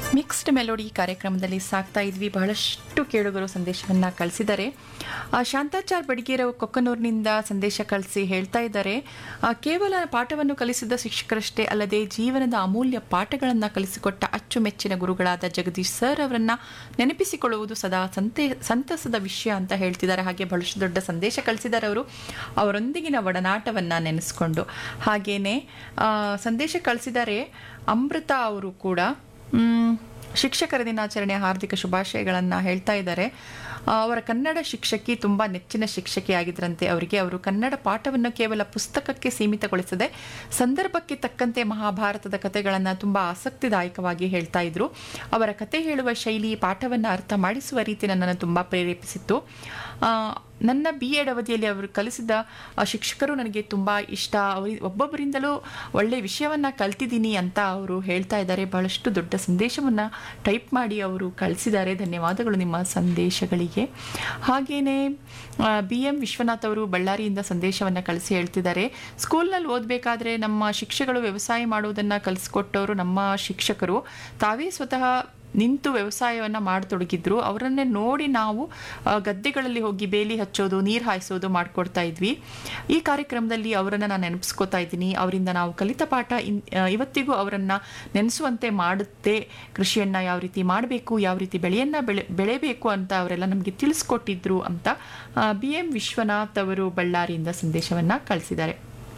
mixed melody ಕಾರ್ಯಕ್ರಮದಲ್ಲಿ ಸಾಕ್ತಾ ಇದ್ವಿ ಬಹಳಷ್ಟು ಕೇಳುಗರು ಸಂದೇಶವನ್ನ ಕಳಿಸಿದ್ದಾರೆ ಆ, ಶಾಂತಾಚಾರ್ ಬಡಿಗೇರ ಕೊಕ್ಕನೂರಿನಿಂದ ಸಂದೇಶ ಕಳಿಸಿ ಹೇಳ್ತಾ ಇದ್ದಾರೆ ಆ, ಕೇವಲ ಪಾಠವನ್ನು ಕಲಿಸಿದ ಶಿಕ್ಷಕರಷ್ಟೇ ಅಲ್ಲದೆ ಜೀವನದ ಅಮೂಲ್ಯ ಪಾಠಗಳನ್ನು ಕಲಿಸಿಕೊಟ್ಟ ಅಚ್ಚುಮೆಚ್ಚಿನ ಗುರುಗಳಾದ ಜಗದೀಶ್ ಸರ್ ಅವರನ್ನ ನೆನಪಿಸಿಕೊಳ್ಳುವುದು ಸದಾ ಸಂತೆ ಸಂತಸದ ವಿಷಯ ಅಂತ ಹೇಳ್ತಿದ್ದಾರೆ ಹಾಗೆ ಬಹಳಷ್ಟು ದೊಡ್ಡ ಸಂದೇಶ ಕಳಿಸಿದ್ದಾರೆ ಅವರು ಅವರೊಂದಿಗಿನ ಒಡನಾಟವನ್ನ ನೆನೆಸ್ಕೊಂಡು ಹಾಗೇನೆ ಆ, ಸಂದೇಶ ಕಳಿಸಿದ್ದಾರೆ ಅಮೃತ ಅವರು ಕೂಡ ಮ್, ಶಿಕ್ಷಕರ ದಿನಾಚರಣೆಯ ಹಾರ್ದಿಕ ಶುಭಾಶಯಗಳನ್ನು ಹೇಳ್ತಾ ಇದ್ದಾರೆ ಆ, ಅವರ ಕನ್ನಡ ಶಿಕ್ಷಕಿ ತುಂಬ ನೆಚ್ಚಿನ ಶಿಕ್ಷಕಿ ಆಗಿದ್ರಂತೆ ಅವರಿಗೆ ಅವರು ಕನ್ನಡ ಪಾಠವನ್ನು ಕೇವಲ ಪುಸ್ತಕಕ್ಕೆ ಸೀಮಿತಗೊಳಿಸದೆ ಸಂದರ್ಭಕ್ಕೆ ತಕ್ಕಂತೆ ಮಹಾಭಾರತದ ಕಥೆಗಳನ್ನು ತುಂಬ ಆಸಕ್ತಿದಾಯಕವಾಗಿ ಹೇಳ್ತಾ ಇದ್ರು ಅವರ ಕತೆ ಹೇಳುವ ಶೈಲಿ ಪಾಠವನ್ನು ಅರ್ಥ ಮಾಡಿಸುವ ರೀತಿ ನನ್ನನ್ನು ತುಂಬ ಪ್ರೇರೇಪಿಸಿತ್ತು ಆ, ನನ್ನ ಬಿ ಎಡ್ ಅವಧಿಯಲ್ಲಿ ಅವರು ಕಲಿಸಿದ ಆ ಶಿಕ್ಷಕರು ನನಗೆ ತುಂಬ ಇಷ್ಟ ಅವರಿ ಒಬ್ಬೊಬ್ಬರಿಂದಲೂ ಒಳ್ಳೆ ವಿಷಯವನ್ನು ಕಲ್ತಿದ್ದೀನಿ ಅಂತ ಅವರು ಹೇಳ್ತಾ ಇದ್ದಾರೆ ಬಹಳಷ್ಟು ದೊಡ್ಡ ಸಂದೇಶವನ್ನು ಟೈಪ್ ಮಾಡಿ ಅವರು ಕಳಿಸಿದ್ದಾರೆ ಧನ್ಯವಾದಗಳು ನಿಮ್ಮ ಸಂದೇಶಗಳಿಗೆ ಹಾಗೆಯೇ ಬಿ ಎಂ ವಿಶ್ವನಾಥ್ ಅವರು ಬಳ್ಳಾರಿಯಿಂದ ಸಂದೇಶವನ್ನು ಕಳಿಸಿ ಹೇಳ್ತಿದ್ದಾರೆ ಸ್ಕೂಲ್ನಲ್ಲಿ ಓದಬೇಕಾದ್ರೆ ನಮ್ಮ ಶಿಕ್ಷಕಗಳು ವ್ಯವಸಾಯ ಮಾಡುವುದನ್ನು ಕಲಿಸ್ಕೊಟ್ಟವರು ನಮ್ಮ ಶಿಕ್ಷಕರು ತಾವೇ ಸ್ವತಃ ನಿಂತು ವ್ಯವಸಾಯವನ್ನು ಮಾಡತೊಡಗಿದ್ರು ಅವರನ್ನೇ ನೋಡಿ ನಾವು ಆ, ಗದ್ದೆಗಳಲ್ಲಿ ಹೋಗಿ ಬೇಲಿ ಹಚ್ಚೋದು ನೀರು ಹಾಯಿಸೋದು ಮಾಡ್ಕೊಡ್ತಾ ಇದ್ವಿ ಈ ಕಾರ್ಯಕ್ರಮದಲ್ಲಿ ಅವರನ್ನು ನಾನು ನೆನಪಿಸ್ಕೋತಾ ಇದ್ದೀನಿ ಅವರಿಂದ ನಾವು ಕಲಿತ ಪಾಠ ಇನ್ ಆ, ಇವತ್ತಿಗೂ ಅವರನ್ನು ನೆನೆಸುವಂತೆ ಮಾಡುತ್ತೆ ಕೃಷಿಯನ್ನು ಯಾವ ರೀತಿ ಮಾಡಬೇಕು ಯಾವ ರೀತಿ ಬೆಳೆಯನ್ನು ಬೆಳೆ ಬೆಳೆಬೇಕು ಅಂತ ಅವರೆಲ್ಲ ನಮಗೆ ತಿಳಿಸ್ಕೊಟ್ಟಿದ್ರು ಅಂತ ಬಿ ಎಂ ವಿಶ್ವನಾಥ್ ಅವರು ಬಳ್ಳಾರಿಯಿಂದ ಸಂದೇಶವನ್ನು ಕಳಿಸಿದ್ದಾರೆ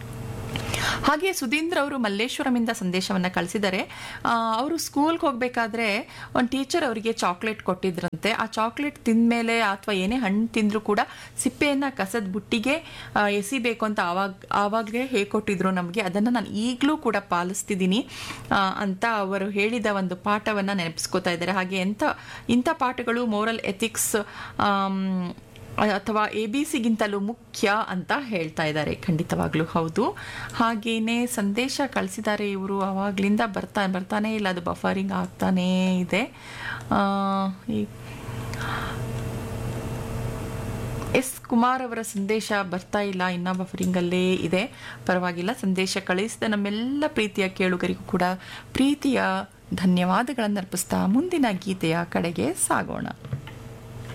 ಹಾಗೆ ಸುಧೀಂದ್ರ ಅವರು ಮಲ್ಲೇಶ್ವರಮಿಂದ ಸಂದೇಶವನ್ನು ಕಳಿಸಿದ್ದಾರೆ ಆ, ಅವರು ಸ್ಕೂಲ್ಗೆ ಹೋಗಬೇಕಾದ್ರೆ ಒಂದು ಟೀಚರ್ ಅವರಿಗೆ ಚಾಕ್ಲೇಟ್ ಕೊಟ್ಟಿದ್ರಂತೆ ಆ ಚಾಕ್ಲೇಟ್ ತಿಂದಮೇಲೆ ಅಥವಾ ಏನೇ ಹಣ್ಣು ತಿಂದರೂ ಕೂಡ ಸಿಪ್ಪೆಯನ್ನು ಕಸದ ಬುಟ್ಟಿಗೆ ಆ, ಎಸಿಬೇಕು ಅಂತ ಆವಾಗ ಆವಾಗಲೇ ಹೇಳ್ಕೊಟ್ಟಿದ್ರು ನಮಗೆ ಅದನ್ನು ನಾನು ಈಗಲೂ ಕೂಡ ಪಾಲಿಸ್ತಿದ್ದೀನಿ ಆ, ಅಂತ ಅವರು ಹೇಳಿದ ಒಂದು ಪಾಠವನ್ನು ನೆನಪಿಸ್ಕೋತಾ ಇದ್ದಾರೆ ಹಾಗೆ ಎಂಥ ಇಂಥ ಪಾಠಗಳು ಮೋರಲ್ ಎಥಿಕ್ಸ್ ಅಥವಾ ಎ ಬಿ ಸಿಗಿಂತಲೂ ಮುಖ್ಯ ಅಂತ ಹೇಳ್ತಾ ಇದ್ದಾರೆ ಖಂಡಿತವಾಗ್ಲೂ ಹೌದು ಹಾಗೇನೆ ಸಂದೇಶ ಕಳಿಸಿದ್ದಾರೆ ಇವರು ಅವಾಗ್ಲಿಂದ ಬರ್ತಾ ಬರ್ತಾನೆ ಇಲ್ಲ ಅದು ಬಫರಿಂಗ್ ಆಗ್ತಾನೇ ಇದೆ ಆ, ಈ- ಎಸ್ ಕುಮಾರ್ ಅವರ ಸಂದೇಶ ಬರ್ತಾ ಇಲ್ಲ ಇನ್ನ ಬಫರಿಂಗಲ್ಲೇ ಇದೆ ಪರವಾಗಿಲ್ಲ ಸಂದೇಶ ಕಳಿಸಿದ ನಮ್ಮೆಲ್ಲ ಪ್ರೀತಿಯ ಕೇಳುಗರಿಗೂ ಕೂಡ ಪ್ರೀತಿಯ ಧನ್ಯವಾದಗಳನ್ನು ಅರ್ಪಿಸ್ತಾ ಮುಂದಿನ ಗೀತೆಯ ಕಡೆಗೆ ಸಾಗೋಣ